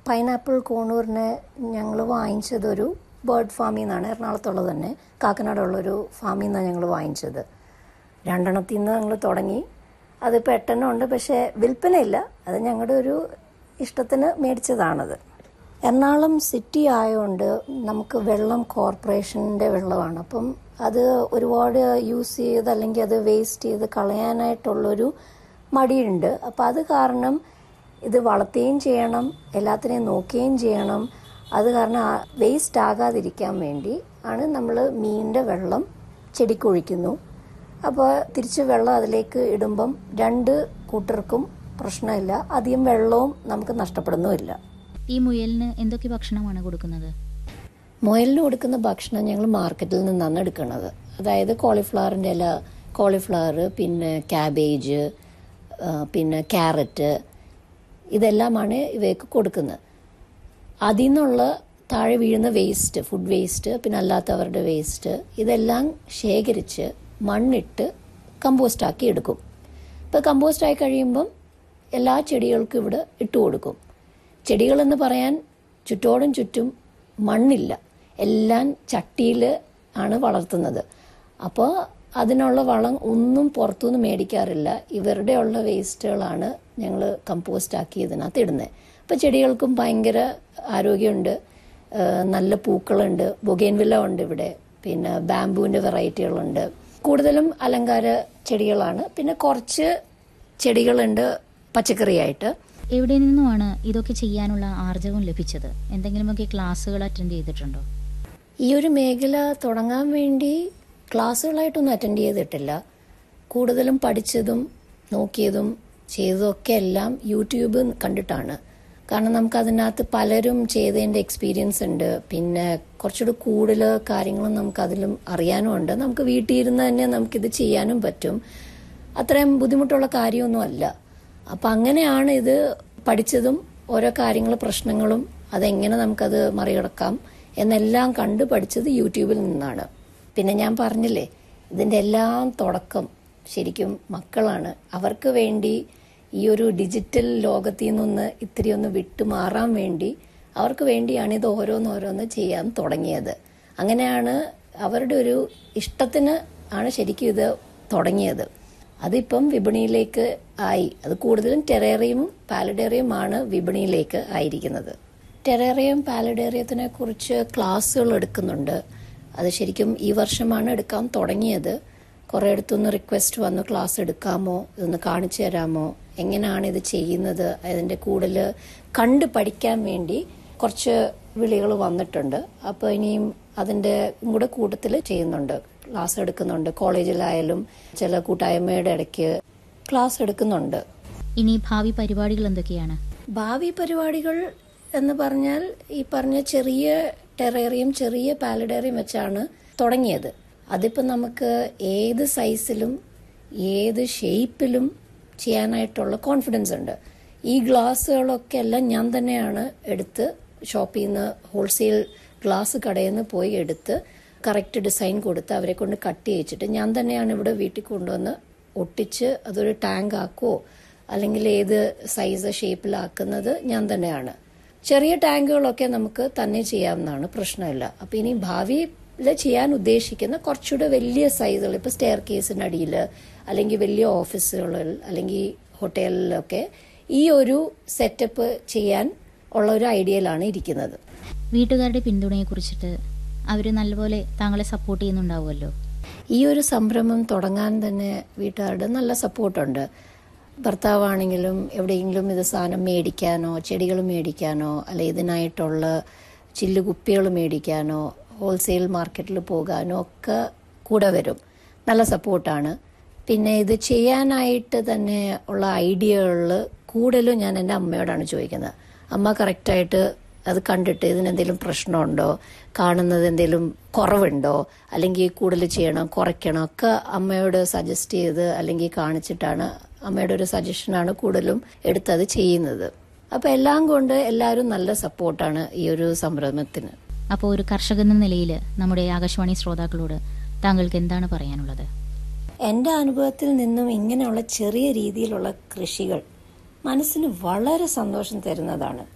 pineapple കോണൂറിനെ ഞങ്ങൾ വാങ്ങിച്ചതൊരു bird ഫാമിൽ നിന്നാണ് എറണാകുളത്തുള്ളത് തന്നെ കാക്കനാടുള്ളൊരു ഫാമിൽ നിന്നാണ് ഞങ്ങൾ വാങ്ങിച്ചത് രണ്ടെണ്ണത്തിൽ നിന്ന് ഞങ്ങൾ തുടങ്ങി അതിപ്പോൾ എട്ടെണ്ണം ഉണ്ട് പക്ഷേ വിൽപ്പനയില്ല അത് ഞങ്ങളുടെ ഒരു ഇഷ്ടത്തിന് മേടിച്ചതാണത് എറണാകുളം സിറ്റി ആയതുകൊണ്ട് നമുക്ക് വെള്ളം കോർപ്പറേഷൻ്റെ വെള്ളമാണ് അപ്പം അത് ഒരുപാട് യൂസ് ചെയ്ത് അല്ലെങ്കിൽ അത് വേസ്റ്റ് ചെയ്ത് കളയാനായിട്ടുള്ളൊരു മടിയുണ്ട് അപ്പം അത് കാരണം ഇത് വളർത്തുകയും ചെയ്യണം എല്ലാത്തിനെയും നോക്കുകയും ചെയ്യണം അത് കാരണം വേസ്റ്റ് ആകാതിരിക്കാൻ വേണ്ടി ആണ് നമ്മൾ മീനിൻ്റെ വെള്ളം ചെടിക്കൊഴിക്കുന്നു അപ്പോൾ തിരിച്ച് വെള്ളം അതിലേക്ക് ഇടുമ്പം രണ്ട് കൂട്ടർക്കും പ്രശ്നമില്ല അധികം വെള്ളവും നമുക്ക് നഷ്ടപ്പെടുന്നുമില്ല ഈ മുയലിന് എന്തൊക്കെ ഭക്ഷണമാണ് കൊടുക്കുന്നത് മുയലിന് കൊടുക്കുന്ന ഭക്ഷണം ഞങ്ങൾ മാർക്കറ്റിൽ നിന്നാണ് എടുക്കുന്നത് അതായത് കോളിഫ്ലവറിൻ്റെ ഇല കോളിഫ്ലവർ പിന്നെ ക്യാബേജ് ആ, പിന്നെ ക്യാരറ്റ് ഇതെല്ലാമാണ് ഇവയ്ക്ക് കൊടുക്കുന്നത് അതിൽ നിന്നുള്ള താഴെ വീഴുന്ന വേസ്റ്റ് ഫുഡ് വേസ്റ്റ് പിന്നെ അല്ലാത്തവരുടെ വേസ്റ്റ് ഇതെല്ലാം ശേഖരിച്ച് മണ്ണിട്ട് കമ്പോസ്റ്റാക്കി എടുക്കും ഇപ്പോൾ കമ്പോസ്റ്റായി കഴിയുമ്പം എല്ലാ ചെടികൾക്കും ഇവിടെ ഇട്ട് കൊടുക്കും ചെടികളെന്ന് പറയാൻ ചുറ്റോടും ചുറ്റും മണ്ണില്ല എല്ലാം ചട്ടിയിൽ ആണ് വളർത്തുന്നത് അപ്പോൾ അതിനുള്ള വളം ഒന്നും പുറത്തുനിന്ന് മേടിക്കാറില്ല ഇവരുടെ ഉള്ള വേസ്റ്റുകളാണ് ഞങ്ങൾ കമ്പോസ്റ്റ് ആക്കി ഇതിനകത്ത് ഇടുന്നത് അപ്പോൾ ചെടികൾക്കും ഭയങ്കര ആരോഗ്യമുണ്ട് ആ, നല്ല പൂക്കളുണ്ട് ബൊഗേൻവില്ല ഉണ്ട് ഇവിടെ പിന്നെ ബാംബുവിൻ്റെ വെറൈറ്റികളുണ്ട് കൂടുതലും അലങ്കാര ചെടികളാണ് പിന്നെ കുറച്ച് ചെടികളുണ്ട് പച്ചക്കറിയായിട്ട് എവിടെ നിന്നുമാണ് ഇതൊക്കെ ചെയ്യാനുള്ള ആർജവം ലഭിച്ചത് എന്തെങ്കിലുമൊക്കെ ക്ലാസ്സുകൾ അറ്റൻഡ് ചെയ്തിട്ടുണ്ടോ ഈ ഒരു മേഖല തുടങ്ങാൻ വേണ്ടി ക്ലാസ്സുകളായിട്ടൊന്നും അറ്റൻഡ് ചെയ്തിട്ടില്ല കൂടുതലും പഠിച്ചതും നോക്കിയതും ചെയ്തതൊക്കെ എല്ലാം യൂട്യൂബ് കണ്ടിട്ടാണ് കാരണം നമുക്ക് അതിനകത്ത് പലരും ചെയ്തതിൻ്റെ എക്സ്പീരിയൻസ് ഉണ്ട് പിന്നെ കുറച്ചുകൂടി കൂടുതൽ കാര്യങ്ങളും നമുക്ക് അതിലും അറിയാനും ഉണ്ട് നമുക്ക് വീട്ടിൽ ഇരുന്ന് തന്നെ നമുക്കിത് ചെയ്യാനും പറ്റും അത്രയും ബുദ്ധിമുട്ടുള്ള കാര്യമൊന്നും അല്ല അപ്പം അങ്ങനെയാണ് ഇത് പഠിച്ചതും ഓരോ കാര്യങ്ങൾ പ്രശ്നങ്ങളും അതെങ്ങനെ നമുക്കത് മറികടക്കാം എന്നെല്ലാം കണ്ട് പഠിച്ചത് യൂട്യൂബിൽ നിന്നാണ് പിന്നെ ഞാൻ പറഞ്ഞില്ലേ ഇതിൻ്റെ എല്ലാം തുടക്കം ശരിക്കും മക്കളാണ് അവർക്ക് വേണ്ടി ഈ ഒരു ഡിജിറ്റൽ ലോകത്തിൽ നിന്നൊന്ന് ഇത്തിരി ഒന്ന് വിട്ടുമാറാൻ വേണ്ടി അവർക്ക് വേണ്ടിയാണ് ഇത് ഓരോന്നോരോന്ന് ചെയ്യാൻ തുടങ്ങിയത് അങ്ങനെയാണ് അവരുടെ ഒരു ഇഷ്ടത്തിന് ആണ് ശരിക്കും ഇത് തുടങ്ങിയത് അതിപ്പം വിപണിയിലേക്ക് ആയി അത് കൂടുതലും ടെറേറിയവും പാലഡേറിയവുമാണ് വിപണിയിലേക്ക് ആയിരിക്കുന്നത് ടെറേറിയം പാലഡേറിയത്തിനെ കുറിച്ച് ക്ലാസ്സുകൾ എടുക്കുന്നുണ്ട് അത് ശരിക്കും ഈ വർഷമാണ് എടുക്കാൻ തുടങ്ങിയത് കുറേ അടുത്തൊന്ന് റിക്വസ്റ്റ് വന്നു ക്ലാസ് എടുക്കാമോ ഇതൊന്ന് കാണിച്ചു തരാമോ എങ്ങനെയാണ് ഇത് ചെയ്യുന്നത് അതിൻ്റെ കൂടുതൽ കണ്ട് പഠിക്കാൻ വേണ്ടി കുറച്ച് വിളികൾ വന്നിട്ടുണ്ട് അപ്പോൾ ഇനിയും അതിൻ്റെ കൂടെ കൂട്ടത്തിൽ ചെയ്യുന്നുണ്ട് ക്ലാസ് എടുക്കുന്നുണ്ട് കോളേജിലായാലും ചില കൂട്ടായ്മയുടെ ഇടയ്ക്ക് ക്ലാസ് എടുക്കുന്നുണ്ട് ഇനി ഭാവി പരിപാടികൾ എന്തൊക്കെയാണ് ഭാവി പരിപാടികൾ എന്ന് പറഞ്ഞാൽ ഈ പറഞ്ഞ ചെറിയ ടെറേറിയം ചെറിയ പാലഡേറിയം വെച്ചാണ് തുടങ്ങിയത് അതിപ്പോൾ നമുക്ക് ഏത് സൈസിലും ഏത് ഷേപ്പിലും ചെയ്യാനായിട്ടുള്ള കോൺഫിഡൻസ് ഉണ്ട് ഈ ഗ്ലാസ്സുകളൊക്കെ എല്ലാം ഞാൻ തന്നെയാണ് എടുത്ത് ഷോപ്പിൽ നിന്ന് ഹോൾസെയിൽ ഗ്ലാസ് കടയിൽ നിന്ന് പോയി എടുത്ത് കറക്റ്റ് ഡിസൈൻ കൊടുത്ത് അവരെ കൊണ്ട് കട്ട് ചെയ്യിച്ചിട്ട് ഞാൻ തന്നെയാണ് ഇവിടെ വീട്ടിൽ കൊണ്ടുവന്ന് ഒട്ടിച്ച് അതൊരു ടാങ്ക് ആക്കുവോ അല്ലെങ്കിൽ ഏത് സൈസ് ഷേപ്പിലാക്കുന്നത് ഞാൻ തന്നെയാണ് ചെറിയ ടാങ്കുകളൊക്കെ നമുക്ക് തന്നെ ചെയ്യാവുന്നതാണ് പ്രശ്നമില്ല അപ്പൊ ഇനി ഭാവിയിൽ ചെയ്യാൻ ഉദ്ദേശിക്കുന്ന കുറച്ചുകൂടെ വലിയ സൈസുകൾ ഇപ്പൊ സ്റ്റെയർ കേസിന്റെ അടിയിൽ അല്ലെങ്കിൽ വലിയ ഓഫീസുകളിൽ അല്ലെങ്കിൽ ഹോട്ടലിലൊക്കെ ഈ ഒരു സെറ്റപ്പ് ചെയ്യാൻ ഉള്ള ഒരു ഐഡിയയിലാണ് ഇരിക്കുന്നത് വീട്ടുകാരുടെ പിന്തുണയെ കുറിച്ചിട്ട് അവർ നല്ലപോലെ താങ്കളെ സപ്പോർട്ട് ചെയ്യുന്നുണ്ടാവുമല്ലോ ഈ ഒരു സംരംഭം തുടങ്ങാൻ തന്നെ വീട്ടുകാരുടെ നല്ല സപ്പോർട്ടുണ്ട് ഭർത്താവാണെങ്കിലും എവിടെയെങ്കിലും ഇത് സാധനം മേടിക്കാനോ ചെടികൾ മേടിക്കാനോ അല്ലെ ഇതിനായിട്ടുള്ള ചില്ല് കുപ്പികൾ മേടിക്കാനോ ഹോൾസെയിൽ മാർക്കറ്റിൽ പോകാനോ ഒക്കെ കൂടെ വരും നല്ല സപ്പോർട്ടാണ് പിന്നെ ഇത് ചെയ്യാനായിട്ട് തന്നെ ഉള്ള ഐഡിയകളിൽ കൂടുതലും ഞാൻ എൻ്റെ അമ്മയോടാണ് ചോദിക്കുന്നത് അമ്മ കറക്റ്റായിട്ട് അത് കണ്ടിട്ട് ഇതിനെന്തെങ്കിലും പ്രശ്നമുണ്ടോ കാണുന്നത് എന്തെങ്കിലും കുറവുണ്ടോ അല്ലെങ്കിൽ കൂടുതൽ ചെയ്യണം കുറയ്ക്കണം ഒക്കെ അമ്മയോട് സജസ്റ്റ് ചെയ്ത് അല്ലെങ്കിൽ കാണിച്ചിട്ടാണ് അമ്മയുടെ ഒരു സജഷനാണ് കൂടുതലും എടുത്തത് ചെയ്യുന്നത് അപ്പൊ എല്ലാം കൊണ്ട് എല്ലാവരും നല്ല സപ്പോർട്ടാണ് ഈ ഒരു സംരംഭത്തിന് അപ്പോൾ ഒരു കർഷകൻ എന്ന നിലയിൽ നമ്മുടെ ആകാശവാണി ശ്രോതാക്കളോട് താങ്കൾക്ക് എന്താണ് പറയാനുള്ളത് എൻ്റെ അനുഭവത്തിൽ നിന്നും ഇങ്ങനെയുള്ള ചെറിയ രീതിയിലുള്ള കൃഷികൾ മനസ്സിന് വളരെ സന്തോഷം തരുന്നതാണ്